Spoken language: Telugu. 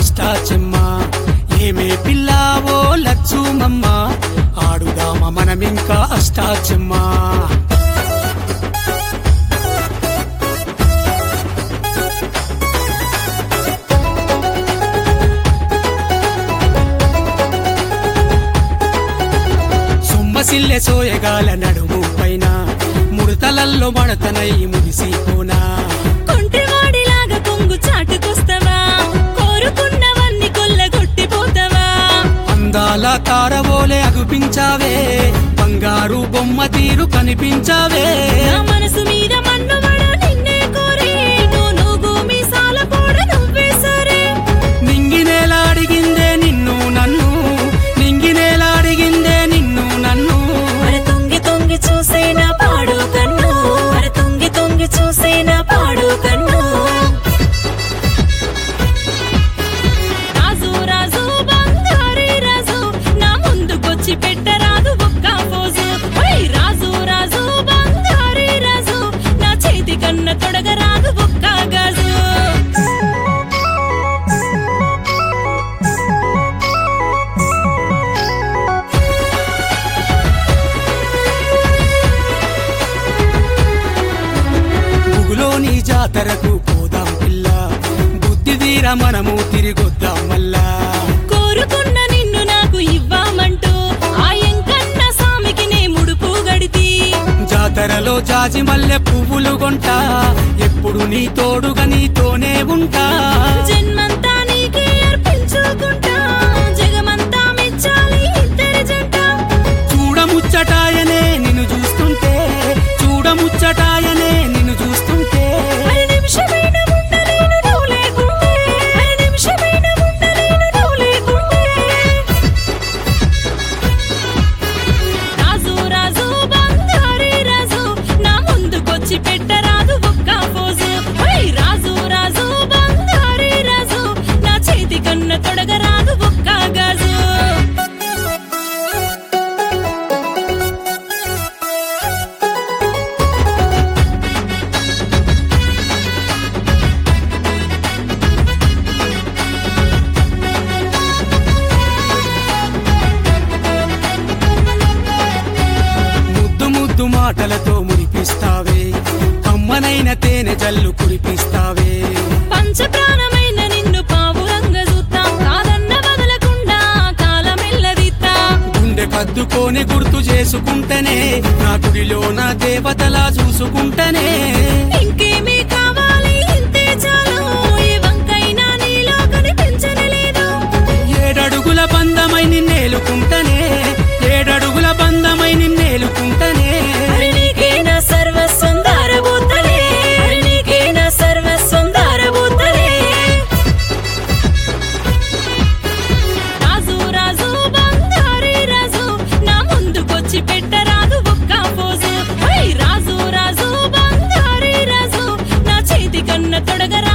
అష్టాచెమ్మ ఏమే పిల్లావో లచ్చుమమ్మ ఆడుదామా మనమింకా అష్టాచెమ్మ సొమ్మసిల్లె సోయగాల నడుము పైన ముడతలల్లో మడతనై ముగిసిపోనా కొంటెవాడిలాగా కొంగు చాటుకొస్తావా కోరుకున్నవన్నీ కొల్లగొట్టిపోతావా అందాల తారవోలే అగుపించావే బంగారు బొమ్మ తీరు కనిపించావే నా మనసు మీద మన్నువడ నిన్నే కోరి నువ్వు నువ్వు మీసాల పోడ నువ్వే సరే నింగినేలా అడిగిందే నిన్ను నన్ను నింగినేలా అడిగిందే నిన్ను నన్ను మరి తొంగి తొంగి చూసేనా పాడు కన్ను మరి తొంగి తొంగి చూసేనా పాడు కన్ను రాజు రాజు బంగారి రాజు నా ముందుకొచ్చి పెట్టరాదు ఒక్క పోజు ఓయ్ రాజు రాజు బంగారి రాజు నా చేతి కన్న తొడగరాదు ఒక్క గాజు ముగులోని జాతరకు పోదాం పిల్ల బుద్ధి తీర మనము తిరిగొద్దాం మల్లా కోరుకున్న నిన్ను నాకు ఇవ్వమంటూ ఆ ఎంకన్న సామికి నే ముడుపు గడితి జాతరలో జాజి మల్లె పువ్వులు కొంట ఎప్పుడు నీ తోడుగా నీతోనే ఉంటా జన్మంతా నీకే అర్పించుకుంటా జగమంతా మెచ్చాలి ఇద్దరి జంట చూడముచ్చటాయనే నిన్ను చూస్తుంటే చూడముచ్చటాయనే నిన్ను చూస్తుంటే మరి నిమిషమైన ఉండలేను నువ్వు లేకుంటే మరి నిమిషమైన ఉండలేను నువ్వు లేకుంటే రాజు రాజు బంగారి రాజు నా ముందుకొచ్చి పెట్టరాదు ఒక్క పోజు ఓయ్ రాజు రాజు బంగారి రాజు నా చేతి కన్న తొడగరాదు ఒక్క గాజు ముద్దు ముద్దు మాటలతో మురిపిస్తావే కమ్మనైన తేనె జల్లు కురిపిస్తావే పంచ ప్రాణమైన నిన్ను పావురంగ చూద్దాం కాదన్న వదలకుండా కాలమెల్లదిద్దా గుండె కద్దుకొని గుర్తు చేసుకుంటేనే నా గుడిలో నా దేవతలా చూసుకుంటనే ఇంకేమీ కావాలి ఇంతే చాలు ఏ వంకైనా నీలో కనిపించనే లేదు ఏడడుగుల బంధమై నిన్నేలుకుంటనే ఏడడుగుల బంధమై నిన్నేలుకుంటనే మరి నీకేనా సర్వస్వం దారబోతలే మరి నీకేనా సర్వస్వం దారబోతలే రాజు రాజు బంగారి రాజు నా ముందుకొచ్చి పెట్టరాదు ఒక్క పోజు ఓయ్ రాజు రాజు బంగారి రాజు నా చేతి కన్న తొడగరా